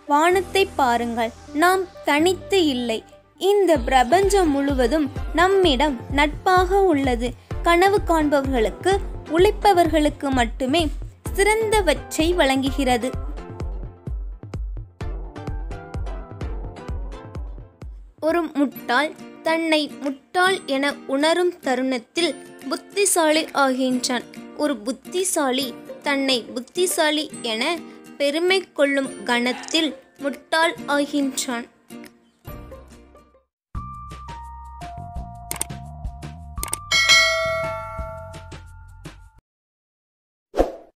வானத்தை பாருங்கள் நாம் தனித்து இல்லை இந்த பிரபஞ்சம் முழுவதும் நம்மிடம் நட்பாக உள்ளது கனவு காண்பவர்களுக்கு உழைப்பவர்களுக்கு மட்டுமே சிறந்தவற்றை வழங்குகிறது ஒரு முட்டாள் தன்னை முட்டாள் என உணரும் தருணத்தில் புத்திசாலி ஆகின்றான் ஒரு புத்திசாலி தன்னை புத்திசாலி என பெருமை கொள்ளும் கணத்தில் முட்டாள் ஆகின்றான்